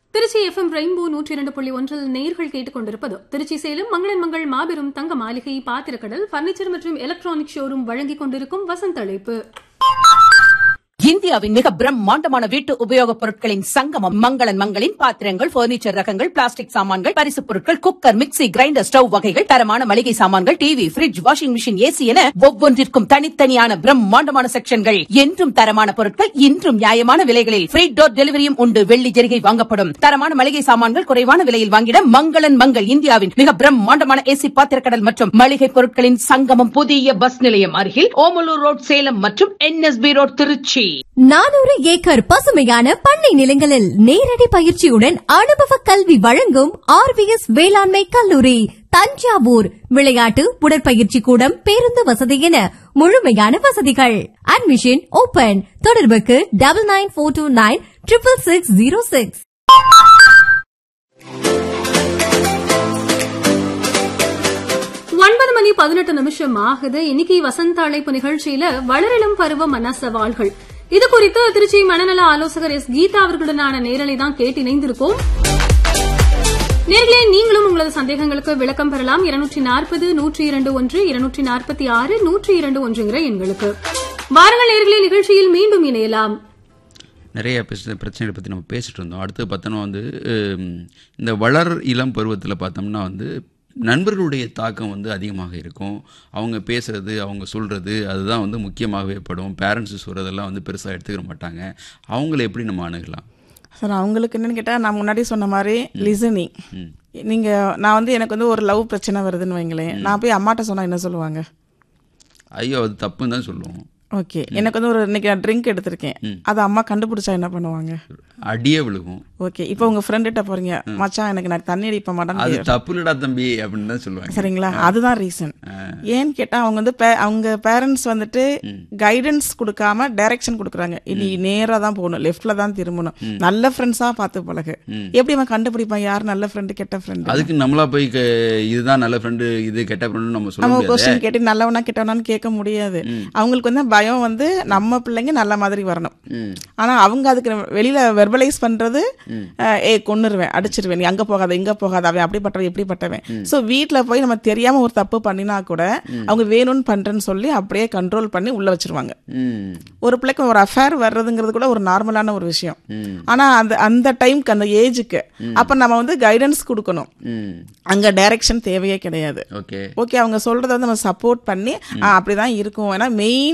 Trichy FM rainbow நூற்றி இரண்டு புள்ளி ஒன்றில் நேர்கள் கேட்டுக்கொண்டிருப்பது திருச்சி சேலம் மங்களன் மங்கள் மாபெரும் தங்க மாளிகை பாத்திரக்கடல் பர்னிச்சர் மற்றும் எலக்ட்ரானிக் ஷோரூம் வழங்கிக் கொண்டிருக்கும் வசந்த் அழைப்பு இந்தியாவின் மிக பிரம்மாண்டமான வீட்டு உபயோகப் பொருட்களின் சங்கமம் மங்களன் மங்களின் பாத்திரங்கள் பர்னிச்சர் ரகங்கள் பிளாஸ்டிக் சாமான்கள் பரிசுப் பொருட்கள் குக்கர் மிக்ஸி கிரைண்டர் ஸ்டவ் வகைகள் தரமான மளிகை சாமான்கள் TV fridge washing machine AC என ஒவ்வொன்றிற்கும் தனித்தனியான பிரம்மாண்டமான செக்ஷன்கள் என்றும் தரமான பொருட்கள் இன்றும் நியாயமான விலைகளில் ஃப்ரீ டோர் டெலிவரியும் உண்டு வெள்ளி ஜெரிகை வாங்கப்படும் தரமான மளிகை சாமான்கள் குறைவான விலையில் வாங்கிட மங்களன் மங்கள் இந்தியாவின் மிக பிரம்மாண்டமான ஏசி பாத்திரக்கடல் மற்றும் மளிகை பொருட்களின் சங்கமம் புதிய பஸ் நிலையம் அருகில் ஓமலூர் ரோட் சேலம் மற்றும் என்எஸ்பி ரோட் திருச்சி நானூறு ஏக்கர் பசுமையான பண்ணை நிலங்களில் நேரடி பயிற்சியுடன் அனுபவ கல்வி வழங்கும் ஆர்விஎஸ் வேளாண்மை கல்லூரி தஞ்சாவூர் விளையாட்டு உடற்பயிற்சி கூடம் பேருந்து வசதி என முழுமையான வசதிகள் அட்மிஷன் ஓபன் தொடர்புக்கு double nine four two nine triple six zero six ஒன்பது மணி பதினெட்டு நிமிஷம் ஆகுது இன்னைக்கு வசந்த அழைப்பு நிகழ்ச்சியில வளரிளம் பருவ மன சவால்கள் இது குறித்து திருச்சி மனநல ஆலோசகர் எஸ் கீதா அவர்களுடனான நேரலை தான் கேட்டு இணைந்திருக்கோம் நேர்களே நீங்களும் உங்களது சந்தேகங்களுக்கு விளக்கம் பெறலாம் இருநூற்றி நாற்பது நூற்றி இரண்டு ஒன்று இருநூற்றி நாற்பத்தி ஆறு நூற்றி இரண்டு ஒன்றுங்கிற எண்களுக்கு வாருங்கள் நேர்களே நிகழ்ச்சியில் மீண்டும் இணையலாம் நிறைய பிரச்சனை பிரச்சனைகளை பற்றி நம்ம பேசிட்டு இருந்தோம் அடுத்து பார்த்தோன்னா வந்து ஹம், இந்த வளர் இளம் பருவத்தில் பார்த்தோம்னா வந்து நண்பர்களுடைய தாக்கம் வந்து அதிகமாக இருக்கும் அவங்க பேசுறது அவங்க சொல்கிறது அதுதான் வந்து முக்கியமாகவே படும் பேரண்ட்ஸ் சொல்கிறதெல்லாம் வந்து பெருசாக எடுத்துக்கிற மாட்டாங்க அவங்கள எப்படி நம்ம அணுகலாம் சார் அவங்களுக்கு என்னன்னு கேட்டால் நான் முன்னாடி சொன்ன மாதிரி லிசனிங் நீங்கள் நான் வந்து எனக்கு வந்து ஒரு லவ் பிரச்சனை வருதுன்னு வைங்களேன் நான் போய் அம்மாட்ட சொன்னால் என்ன சொல்லுவாங்க ஐயோ அது தப்புன்னு தான் சொல்லுவோம் ஓகே எனக்கு வந்து ஒரு இன்னைக்கு நான் ட்ரிங்க் எடுத்திருக்கேன் அதை அம்மா கண்டுபிடிச்சா என்ன பண்ணுவாங்க அடியே விழுகும் ஓகே இப்போ உங்கள் ஃப்ரெண்டுகிட்ட போகிறீங்க மச்சான் எனக்கு நான் தண்ணி அடிப்ப அது மாட்டேன்னு தப்புலடா தம்பி அப்படின்னு தான் சொல்லுவாங்க சரிங்களா அதுதான் ரீசன் ஏன்னு கேட்டால் அவங்க வந்து பே- அவங்க பேரண்ட்ஸ் வந்துட்டு கைடன்ஸ் கொடுக்காம டைரக்ஷன் கொடுக்குறாங்க இனி நேராக தான் போகணும் லெஃப்ட்ல தான் திரும்பணும் நல்ல ஃப்ரெண்ட்ஸாக பார்த்து பழகு எப்படி அவன் கண்டுபிடிப்பான் யார் நல்ல ஃப்ரெண்டு கெட்ட ஃப்ரெண்டு அதுக்கு நம்மளா போய் க- இதுதான் நல்ல ஃப்ரெண்டு இது கெட்ட ஃப்ரெண்டு நம்ம சொல்ல நம்ம முடியாது கொஸ்டின் கேட்டு நல்லவனா கெட்டவனான்னு கேட்க முடியாது அவங்களுக்கு வந்து பயம் வந்து நம்ம பிள்ளைங்க நல்ல மாதிரி வரணும் ஆனா அவங்க அதுக்கு வெளியில வெர்பலைஸ் பண்றது அஹ், ஏய் கொன்னுருவேன் அடிச்சிருவேன் நீ அங்க போகாத இங்க போகாத அவன் அப்படிப்பட்டவன் இப்படிப்பட்டவன் சோ வீட்ல போய் நம்ம தெரியாம ஒரு தப்பு பண்ணினா கூட அவங்க வேணும்னு பண்றேன்னு சொல்லி அப்படியே கண்ட்ரோல் பண்ணி உள்ள வச்சிருவாங்க ம் ஒரு பிள்ளைக்கு ஒரு அஃபேர் வர்றதுங்கிறது கூட ஒரு நார்மலான ஒரு விஷயம் ஆனா அந்த அந்த டைம்க்கு அந்த ஏஜுக்கு அப்ப நம்ம வந்து கைடன்ஸ் கொடுக்கணும் ம் அங்க டைரக்ஷன் தேவையே கிடையாது ஓகே ஓகே அவங்க சொல்றத வந்து நம்ம சப்போர்ட் பண்ணி ஆ, அப்படிதான் இருக்கும் ஏன்னா மெயின்